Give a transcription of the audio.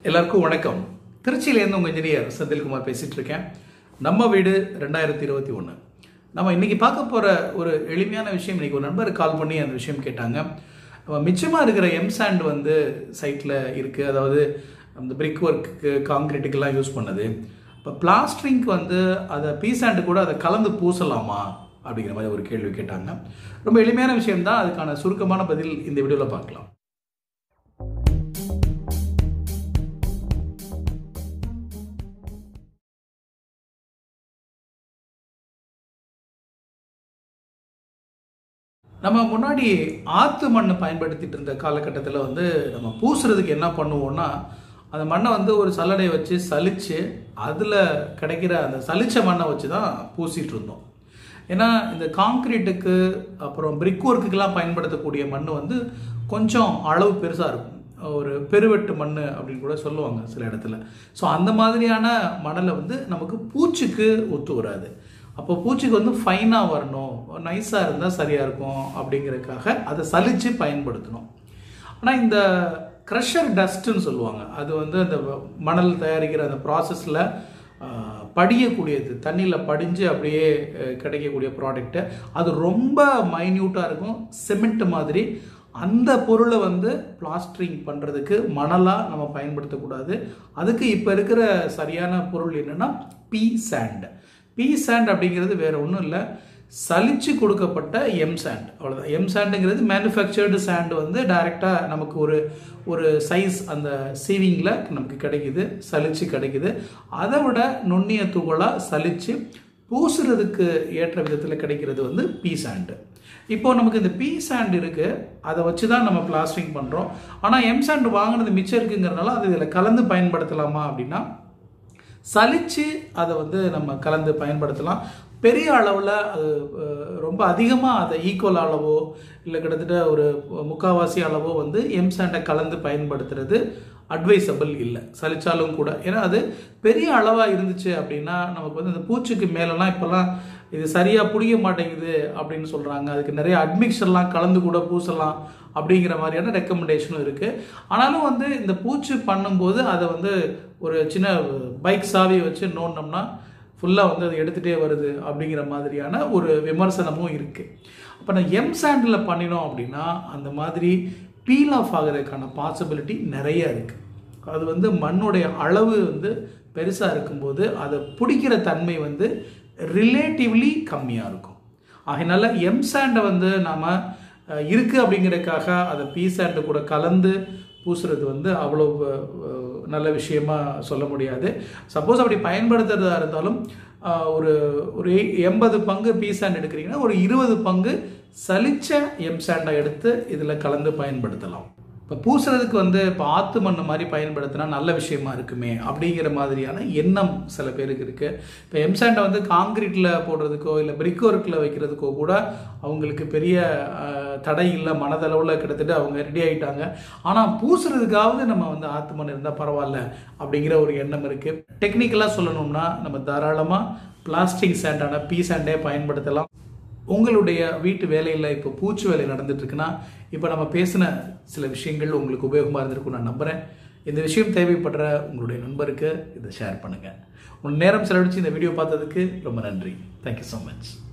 எல்லாருக்கும் வணக்கம் திருச்சியிலேருந்து உங்கள் இன்ஜினியர் செந்தில்குமார் பேசிகிட்டு இருக்கேன் நம்ம வீடு ரெண்டாயிரத்தி இருபத்தி ஒன்று நம்ம இன்னைக்கு பார்க்க போகிற ஒரு எளிமையான விஷயம் இன்னைக்கு ஒரு நண்பர் கால் பண்ணி அந்த விஷயம் கேட்டாங்க மிச்சமாக இருக்கிற எம் சாண்ட் வந்து சைட்டில் இருக்குது அதாவது அந்த பிரிக் ஒர்க்கு காங்கிரீட்டுக்கெல்லாம் யூஸ் பண்ணது இப்போ பிளாஸ்டரிங்க்கு வந்து அதை பீ சாண்டு கூட அதை கலந்து பூசலாமா அப்படிங்கிற மாதிரி ஒரு கேள்வி கேட்டாங்க ரொம்ப எளிமையான விஷயம்தான் அதுக்கான சுருக்கமான பதில் இந்த வீடியோவில் பார்க்கலாம் நம்ம முன்னாடி ஆற்று மண்ணை பயன்படுத்திட்டு இருந்த காலகட்டத்தில் வந்து நம்ம பூசுறதுக்கு என்ன பண்ணுவோம்னா அந்த மண்ணை வந்து ஒரு சல்லடையை வச்சு சலிச்சு அதில் கிடைக்கிற அந்த சலிச்ச மண்ணை வச்சு தான் பூசிட்டு இருந்தோம் ஏன்னா இந்த காங்க்ரீட்டுக்கு அப்புறம் பிரிக் ஒர்க்குக்கெல்லாம் பயன்படுத்தக்கூடிய மண் வந்து கொஞ்சம் அளவு பெருசாக இருக்கும் ஒரு பெருவெட்டு மண் அப்படின்னு கூட சொல்லுவாங்க சில இடத்துல ஸோ அந்த மாதிரியான மணலை வந்து நமக்கு பூச்சிக்கு ஒத்து வராது அப்போ பூச்சிக்கு வந்து ஃபைனாக வரணும் நைஸாக இருந்தால் சரியாக இருக்கும் அப்படிங்கிறதுக்காக அதை சலித்து பயன்படுத்தணும் ஆனால் இந்த க்ரஷர் டஸ்ட்டுன்னு சொல்லுவாங்க அது வந்து அந்த மணல் தயாரிக்கிற அந்த ப்ராசஸில் படியக்கூடியது தண்ணியில் படிஞ்சு அப்படியே கிடைக்கக்கூடிய ப்ராடக்ட்டு அது ரொம்ப மைன்யூட்டாக இருக்கும் சிமெண்ட் மாதிரி அந்த பொருளை வந்து பிளாஸ்டரிங் பண்ணுறதுக்கு மணலாக நம்ம பயன்படுத்தக்கூடாது அதுக்கு இப்போ இருக்கிற சரியான பொருள் என்னென்னா பி சாண்ட் பி சாண்ட் அப்படிங்கிறது வேற ஒன்றும் இல்லை சலிச்சு கொடுக்கப்பட்ட எம் சாண்ட் அவ்வளோதான் எம் சாண்டுங்கிறது மேனுஃபேக்சர்டு சாண்ட் வந்து டைரெக்டாக நமக்கு ஒரு ஒரு சைஸ் அந்த சீவிங்கில் நமக்கு கிடைக்குது சலிச்சு கிடைக்குது அதை விட நுண்ணிய துகளாக சலிச்சு பூசுறதுக்கு ஏற்ற விதத்தில் கிடைக்கிறது வந்து பி சாண்டு இப்போ நமக்கு இந்த பி சாண்ட் இருக்கு அதை வச்சு தான் நம்ம பிளாஸ்டரிங் பண்ணுறோம் ஆனால் எம் சாண்ட் வாங்கினது மிச்சம் இருக்குங்கிறனால அது இதில் கலந்து பயன்படுத்தலாமா அப்படின்னா சலிச்சு அதை வந்து நம்ம கலந்து பயன்படுத்தலாம் பெரிய அளவில் அது ரொம்ப அதிகமாக அதை ஈக்குவல் அளவோ இல்லை கிட்டத்தட்ட ஒரு முக்காவாசி அளவோ வந்து எம் சாண்டை கலந்து பயன்படுத்துறது அட்வைசபிள் இல்லை சலிச்சாலும் கூட ஏன்னா அது பெரிய அளவாக இருந்துச்சு அப்படின்னா நமக்கு வந்து இந்த பூச்சிக்கு மேலெல்லாம் இப்போல்லாம் இது சரியாக புடிக்க மாட்டேங்குது அப்படின்னு சொல்கிறாங்க அதுக்கு நிறைய அட்மிக்சர்லாம் கலந்து கூட பூசலாம் அப்படிங்கிற மாதிரியான ரெக்கமெண்டேஷனும் இருக்குது ஆனாலும் வந்து இந்த பூச்சி பண்ணும்போது அதை வந்து ஒரு சின்ன பைக் சாவியை வச்சு நோண்டினோம்னா ஃபுல்லாக வந்து அது எடுத்துகிட்டே வருது அப்படிங்கிற மாதிரியான ஒரு விமர்சனமும் இருக்குது அப்போ நான் எம் சாண்டில் பண்ணினோம் அப்படின்னா அந்த மாதிரி பீல் ஆஃப் ஆகிறதுக்கான பாசிபிலிட்டி நிறைய இருக்குது அது வந்து மண்ணுடைய அளவு வந்து பெருசாக இருக்கும்போது அதை பிடிக்கிற தன்மை வந்து ரிலேட்டிவ்லி கம்மியாக இருக்கும் ஆகையினால எம் சாண்டை வந்து நாம் இருக்குது அப்படிங்கிறதுக்காக அதை பீ சாண்டை கூட கலந்து பூசுறது வந்து அவ்வளோ நல்ல விஷயமா சொல்ல முடியாது சப்போஸ் அப்படி பயன்படுத்துறதா இருந்தாலும் ஒரு ஒரு எண்பது பங்கு பீ சாண்ட் எடுக்கிறீங்கன்னா ஒரு இருபது பங்கு சலிச்ச எம் சாண்டை எடுத்து இதில் கலந்து பயன்படுத்தலாம் இப்போ பூசுறதுக்கு வந்து இப்போ ஆத்து மண் மாதிரி பயன்படுத்தினா நல்ல விஷயமா இருக்குமே அப்படிங்கிற மாதிரியான எண்ணம் சில பேருக்கு இருக்கு இப்போ எம்சாண்டை வந்து காங்கிரீட்டில் போடுறதுக்கோ இல்லை பிரிக் ஒர்க்கில் வைக்கிறதுக்கோ கூட அவங்களுக்கு பெரிய தடை இல்லை மனதளவில் கிட்டத்தட்ட அவங்க ரெடி ஆகிட்டாங்க ஆனால் பூசுறதுக்காவது நம்ம வந்து ஆத்து மண் இருந்தால் பரவாயில்ல அப்படிங்கிற ஒரு எண்ணம் இருக்குது டெக்னிக்கலாக சொல்லணும்னா நம்ம தாராளமாக பிளாஸ்டிக் சாண்டான பீ சாண்டே பயன்படுத்தலாம் உங்களுடைய வீட்டு வேலையில் இப்போ பூச்சி வேலை நடந்துட்டு இருக்குன்னா இப்போ நம்ம பேசின சில விஷயங்கள் உங்களுக்கு உபயோகமாக இருந்திருக்கும் நான் நம்புகிறேன் இந்த விஷயம் தேவைப்படுற உங்களுடைய நண்பருக்கு இதை ஷேர் பண்ணுங்கள் உங்கள் நேரம் செலவழித்து இந்த வீடியோ பார்த்ததுக்கு ரொம்ப நன்றி தேங்க்யூ ஸோ மச்